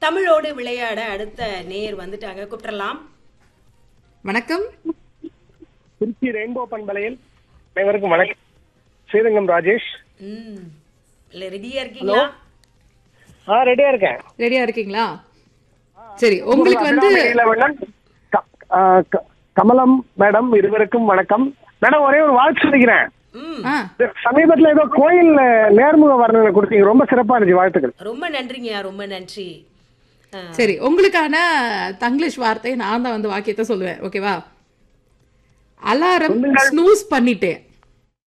தமிழோடு விளையாட அடுத்த நேர் வந்துட்டாங்க கூப்பிடலாம் வணக்கம் திருச்சி ரெயின்போ பண்பலையில் அனைவருக்கும் வணக்கம் ஸ்ரீரங்கம் ராஜேஷ் ம் இல்ல ரெடியா இருக்கீங்களா ஆ ரெடியா இருக்கேன் ரெடியா இருக்கீங்களா சரி உங்களுக்கு வந்து இளவண்ணன், க- ஆ, க- கமலம் மேடம் இருவருக்கும் வணக்கம் மேடம் ஒரே ஒரு வாழ்த்து சொல்லிக்கிறேன் ம் ஆ இது சமீபத்துல ஏதோ கோயில் நேர்முக வர்ணனை கொடுத்தீங்க ரொம்ப சிறப்பா இருந்துச்சு வாழ்த்துக்கள் ரொம்ப நன்றிங்கய்யா ரொம்ப நன்றி ஆ, சரி உங்களுக்கான தங்கிலீஷ் வார்த்தையை நான் தான் வந்து வாக்கியத்தை சொல்லுவேன் ஓகேவா அலாரம் ஸ்னூஸ் பண்ணிட்டேன்